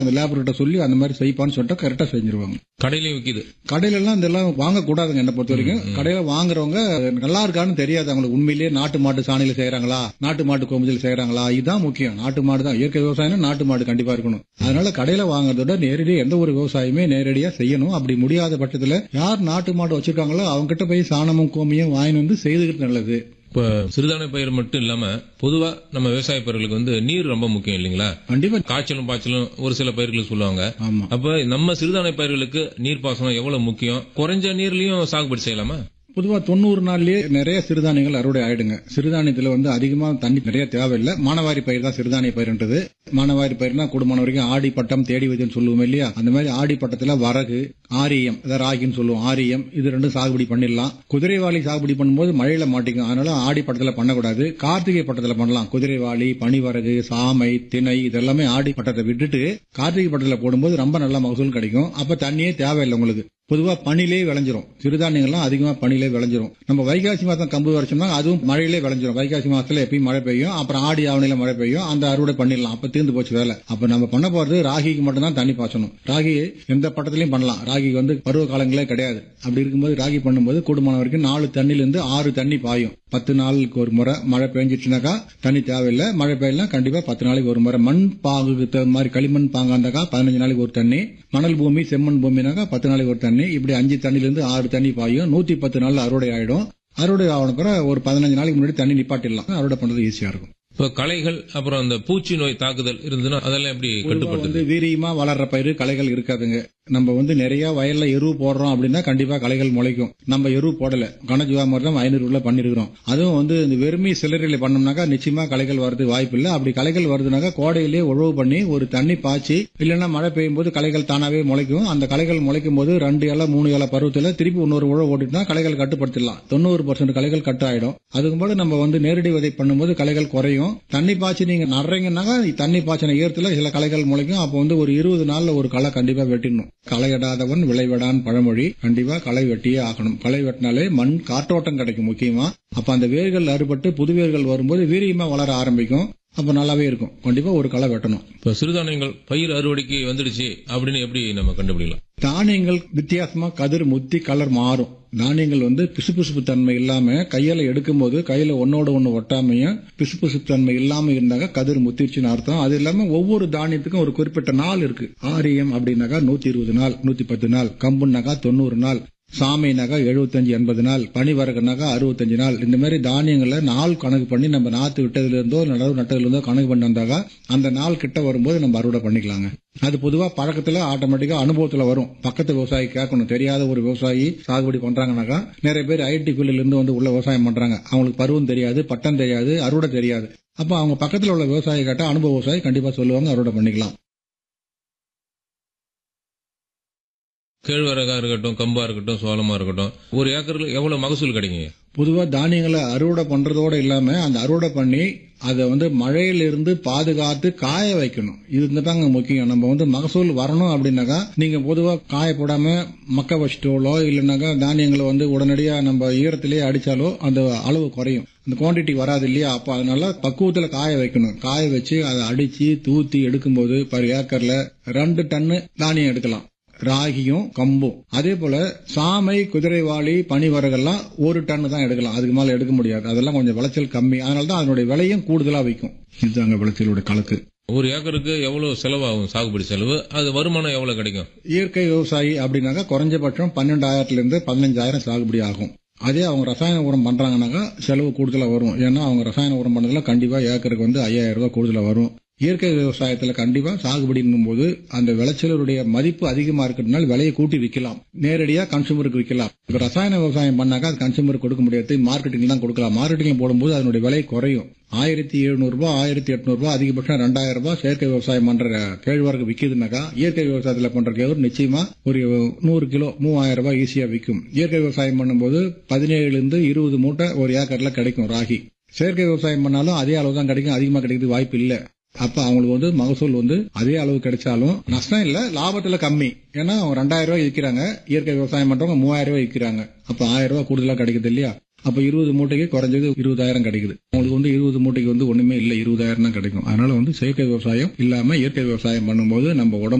அந்த லேபர்கிட்ட சொல்லி அந்த மாதிரி செய்ப்பான்னு சொல்லிட்டு கரெக்டா செஞ்சிருவாங்க கடையிலயும் விக்குது கடையில எல்லாம் இதெல்லாம் வாங்கக்கூடாதுங்க என்ன பொறுத்த வரைக்கும் கடையில வாங்குறவங்க நல்லா இருக்கான்னு தெரியாது அவங்களுக்கு உண்மையிலேயே நாட்டு மாட்டு சாணியில செய்யறாங்களா நாட்டு மாட்டு கோமுதில் செய்யறாங்களா இதுதான் முக்கியம் நாட்டு மாடு தான் இயற்கை விவசாயம் நாட்டு மாடு கண்டிப்பா இருக்கணும் அதனால கடையில வாங்குறத விட நேரடியாக எந்த ஒரு விவசாயமே நேரடியா செய்யணும் அப்படி முடியாத பட்சத்துல யார் நாட்டு மாடு வச்சிருக்காங்களோ அவங்க கிட்ட போய் சாணமும் கோமியம் வாங்கிட்டு வந்து செய்துக்கிட்டு நல்லது இப்ப சிறுதானிய பயிர் மட்டும் இல்லாம பொதுவா நம்ம விவசாய பயிர்களுக்கு வந்து நீர் ரொம்ப முக்கியம் இல்லைங்களா கண்டிப்பா காய்ச்சலும் பாய்ச்சலும் ஒரு சில பயிர்களுக்கு சொல்லுவாங்க ஆமா அப்ப நம்ம சிறுதானிய பயிர்களுக்கு நீர் பாசனம் எவ்வளவு முக்கியம் குறைஞ்ச நீர்லயும் சாகுபடி செய்யலாமா பொதுவா தொண்ணூறு நாள்லயே நிறைய சிறுதானியங்கள் அறுவடை ஆயிடுங்க சிறுதானியத்துல வந்து அதிகமா தண்ணி நிறைய தேவையில்லை மானவாரி பயிர் தான் சிறுதானிய பயிர்ன்றது மானவாரி பயிர்னா குடும்பம் வரைக்கும் ஆடி பட்டம் தேடி வைத்துன்னு சொல்லுவோம் இல்லையா அந்த மாதிரி ஆடி பட்டத்துல வரகு ஆரியம் அதாவது ராகின்னு சொல்லுவோம் ஆரியம் இது ரெண்டும் சாகுபடி பண்ணிடலாம் குதிரைவாளி சாகுபடி பண்ணும்போது மழையில மாட்டிக்கும் அதனால ஆடி பட்டத்துல பண்ணக்கூடாது கார்த்திகை பட்டத்துல பண்ணலாம் குதிரைவாளி பனிவரகு சாமை திணை இதெல்லாமே ஆடி பட்டத்தை விட்டுட்டு கார்த்திகை பட்டத்துல போடும்போது ரொம்ப நல்ல மகசூல் கிடைக்கும் அப்ப தண்ணியே தேவையில்லை உங்களுக்கு பொதுவா பனிலே விளைஞ்சிரும் சிறுதானியங்கள்லாம் அதிகமா பனிலே விளைஞ்சிரும் நம்ம வைகாசி மாதம் கம்பு வரைச்சோம்னா அதுவும் மழையிலே விளைஞ்சிரும் வைகாசி மாசத்துல எப்பயும் மழை பெய்யும் அப்புறம் ஆடி ஆவணியில மழை பெய்யும் அந்த அறுவடை பண்ணிடலாம் அப்ப தீர்ந்து போச்சு வேலை அப்ப நம்ம பண்ண போறது ராகிக்கு மட்டும் தான் தண்ணி பாய்ச்சணும் ராகி எந்த பட்டத்திலையும் பண்ணலாம் ராகிக்கு வந்து பருவ காலங்களே கிடையாது அப்படி இருக்கும்போது ராகி பண்ணும்போது கூடுமான வரைக்கும் நாலு தண்ணில இருந்து ஆறு தண்ணி பாயும் பத்து நாளுக்கு ஒரு முறை மழை பெஞ்சிச்சுனாக்கா தண்ணி தேவையில்லை மழை பெய்யலாம் கண்டிப்பா பத்து நாளைக்கு ஒரு முறை மண் பாகுக்கு தகுந்த மாதிரி களிமண் பாங்கா இருந்தாக்கா பதினஞ்சு நாளைக்கு ஒரு தண்ணி மணல் பூமி செம்மண் பூமினாக்கா பத்து நாளைக்கு ஒரு தண்ணி இப்படி அஞ்சு தண்ணில இருந்து ஆறு தண்ணி பாயும் நூத்தி பத்து நாள்ல அறுவடை ஆயிடும் அறுவடை ஆகணும் பிறகு ஒரு பதினஞ்சு நாளைக்கு முன்னாடி தண்ணி நிப்பாட்டிடலாம் அறுவடை பண்றது ஈஸியா இருக்கும் இப்ப களைகள் அப்புறம் அந்த பூச்சி நோய் தாக்குதல் இருந்ததுன்னா அதெல்லாம் எப்படி பொதுவா கட்டுப்படுத்துது வந்து வீரியமா வளர்ற பயிர் களைகள் இருக்காதுங்க நம்ம வந்து நிறைய வயல்ல எரு போடுறோம் அப்படின்னா கண்டிப்பா களைகள் முளைக்கும் நம்ம எரு போடல கனஜீவாமிர்தம் ஐநூறு உள்ள பண்ணிருக்கிறோம் அதுவும் வந்து இந்த வெறுமை சிலரில பண்ணோம்னாக்கா நிச்சயமா களைகள் வரது வாய்ப்பு இல்லை அப்படி களைகள் வருதுனாக்கா கோடையிலேயே உழவு பண்ணி ஒரு தண்ணி பாய்ச்சி இல்லைன்னா மழை பெய்யும் போது களைகள் தானாவே முளைக்கும் அந்த களைகள் முளைக்கும் போது ரெண்டு இலை மூணு இலை பருவத்துல திருப்பி இன்னொரு உழவு ஓட்டிட்டுனா களைகள் கட்டுப்படுத்திடலாம் தொண்ணூறு பர்சன்ட் களைகள் கட்டு ஆயிடும் அதுக்கு போது நம்ம வந்து நேரடி விதை பண்ணும்போது களைகள் குறையும் தண்ணி பாய்ச்சி நீங்க நடுறீங்கன்னாக்கா தண்ணி பாய்ச்சின ஈரத்துல சில களைகள் முளைக்கும் அப்போ வந்து ஒரு இருபது நாள்ல ஒரு களை கண்டிப்பா வெட்டிடணும் களையிடாதவன் விளைவிடான் பழமொழி கண்டிப்பா களை வெட்டியே ஆகணும் களை வெட்டினாலே மண் காற்றோட்டம் கிடைக்கும் முக்கியமா அப்ப அந்த வேர்கள் அறுபட்டு புது வேர்கள் வரும்போது வீரியமா வளர ஆரம்பிக்கும் அப்ப நல்லாவே இருக்கும் கண்டிப்பா ஒரு களை வெட்டணும் இப்ப சிறுதானியங்கள் பயிர் அறுவடைக்கு வந்துடுச்சு அப்படின்னு எப்படி நம்ம கண்டுபிடிக்கலாம் தானியங்கள் வித்தியாசமா கதிர் முத்தி கலர் மாறும் தானியங்கள் வந்து பிசுபிசுப்பு தன்மை இல்லாம கையில எடுக்கும்போது கையில ஒன்னோட ஒண்ணு ஒட்டாமையும் பிசுபிசுப்பு தன்மை இல்லாம இருந்தாக்க கதிர் முத்திருச்சுன்னு அர்த்தம் அது இல்லாம ஒவ்வொரு தானியத்துக்கும் ஒரு குறிப்பிட்ட நாள் இருக்கு ஆரியம் அப்படின்னாக்கா நூத்தி இருபது நாள் நூத்தி பத்து நாள் கம்புனாக்கா தொண்ணூறு நாள் சாமைனாக்கா எழுபத்தஞ்சு எண்பது நாள் பனிவரகுனாக்கா அறுபத்தஞ்சு நாள் இந்த மாதிரி தானியங்களை நாள் கணக்கு பண்ணி நம்ம நாத்து விட்டதுல இருந்தோ நடவு நட்டதுல இருந்தோ கணக்கு பண்ணி வந்தாக்கா அந்த நாள் கிட்ட வரும்போது நம்ம அறுவடை பண்ணிக்கலாங்க அது பொதுவா பழக்கத்துல ஆட்டோமேட்டிக்கா அனுபவத்துல வரும் பக்கத்து விவசாயி கேட்கணும் தெரியாத ஒரு விவசாயி சாகுபடி பண்றாங்கனாக்கா நிறைய பேர் ஐடி ஃபீல்ட்ல இருந்து வந்து உள்ள விவசாயம் பண்றாங்க அவங்களுக்கு பருவம் தெரியாது பட்டம் தெரியாது அறுவடை தெரியாது அப்ப அவங்க பக்கத்துல உள்ள விவசாயி கேட்டா அனுபவ விவசாயி கண்டிப்பா சொல்லுவாங்க அறுவடை பண்ணிக்கலாம் கேழ்வரகா இருக்கட்டும் கம்பா இருக்கட்டும் சோளமா இருக்கட்டும் ஒரு ஏக்கருக்கு எவ்வளவு மகசூல் கிடைக்குங்க பொதுவா தானியங்களை அறுவடை பண்றதோட இல்லாம அந்த அறுவடை பண்ணி அதை வந்து மழையிலிருந்து பாதுகாத்து காய வைக்கணும் இது தாங்க முக்கியம் நம்ம வந்து மகசூல் வரணும் அப்படின்னாக்கா நீங்க பொதுவா காய போடாம மக்க வச்சிட்டோலோ இல்லைனாக்கா தானியங்களை வந்து உடனடியா நம்ம ஈரத்திலேயே அடிச்சாலோ அந்த அளவு குறையும் அந்த குவான்டிட்டி வராது இல்லையா அப்ப அதனால பக்குவத்துல காய வைக்கணும் காய வச்சு அதை அடிச்சு தூத்தி எடுக்கும்போது பர் ஏக்கர்ல ரெண்டு டன்னு தானியம் எடுக்கலாம் ராகியும் கம்பும் அதே போல சாமை குதிரைவாளி பனிவரகெல்லாம் ஒரு டன் தான் எடுக்கலாம் அதுக்கு மேல எடுக்க முடியாது அதெல்லாம் கொஞ்சம் விளைச்சல் கம்மி அதனால தான் அதனுடைய விலையும் கூடுதலா வைக்கும் இதுதாங்க விளைச்சலோட கணக்கு ஒரு ஏக்கருக்கு எவ்வளவு செலவாகும் சாகுபடி செலவு அது வருமானம் எவ்வளவு கிடைக்கும் இயற்கை விவசாயி அப்படின்னாக்கா குறைஞ்சபட்சம் பன்னெண்டாயிரத்துல இருந்து பதினஞ்சாயிரம் சாகுபடி ஆகும் அதே அவங்க ரசாயன உரம் பண்றாங்கன்னாக்கா செலவு கூடுதலா வரும் ஏன்னா அவங்க ரசாயன உரம் பண்ணதுல கண்டிப்பா ஏக்கருக்கு வந்து ஐயாயிரம் ரூபாய் கூடுதலா வரும் இயற்கை விவசாயத்துல கண்டிப்பா சாகுபடிங்கும் போது அந்த விளைச்சலுடைய மதிப்பு அதிகமா இருக்கிறதுனால விலையை கூட்டி விற்கலாம் நேரடியா கன்சூமருக்கு விற்கலாம் இப்ப ரசாயன விவசாயம் பண்ணாக்கா அது கன்சூமருக்கு கொடுக்க முடியாது மார்க்கெட்டிங் தான் கொடுக்கலாம் மார்க்கெட்டிங் போடும்போது அதனுடைய விலை குறையும் ஆயிரத்தி எழுநூறு ரூபாய் ஆயிரத்தி எட்நூறு ரூபாய் அதிகபட்சம் ரெண்டாயிரம் ரூபாய் செயற்கை விவசாயம் பண்ற கேழ்வரகு விக்குதுனாக்கா இயற்கை விவசாயத்துல பண்ற கேழ்வரகு நிச்சயமா ஒரு நூறு கிலோ மூவாயிரம் ரூபாய் ஈஸியா விற்கும் இயற்கை விவசாயம் பண்ணும்போது பதினேழுல இருந்து இருபது மூட்டை ஒரு ஏக்கர்ல கிடைக்கும் ராகி செயற்கை விவசாயம் பண்ணாலும் அதே அளவு தான் கிடைக்கும் அதிகமா கிடைக்கிறது வாய்ப்பு இல்ல அப்ப அவங்களுக்கு வந்து மகசூல் வந்து அதே அளவு கிடைச்சாலும் நஷ்டம் இல்ல லாபத்துல கம்மி ஏன்னா அவங்க ரெண்டாயிரம் ரூபாய் விற்கிறாங்க இயற்கை விவசாயம் பண்றவங்க மூவாயிரம் ரூபாய் விற்கிறாங்க அப்ப ஆயிரம் ரூபாய் கூடுதலா கிடைக்குது இல்லையா அப்ப இருபது மூட்டைக்கு குறைஞ்சது இருபதாயிரம் கிடைக்குது உங்களுக்கு வந்து இருபது மூட்டைக்கு வந்து ஒண்ணுமே இல்லை இருபதாயிரம் தான் கிடைக்கும் அதனால வந்து செயற்கை விவசாயம் இல்லாம இயற்கை விவசாயம் பண்ணும்போது நம்ம உடம்பு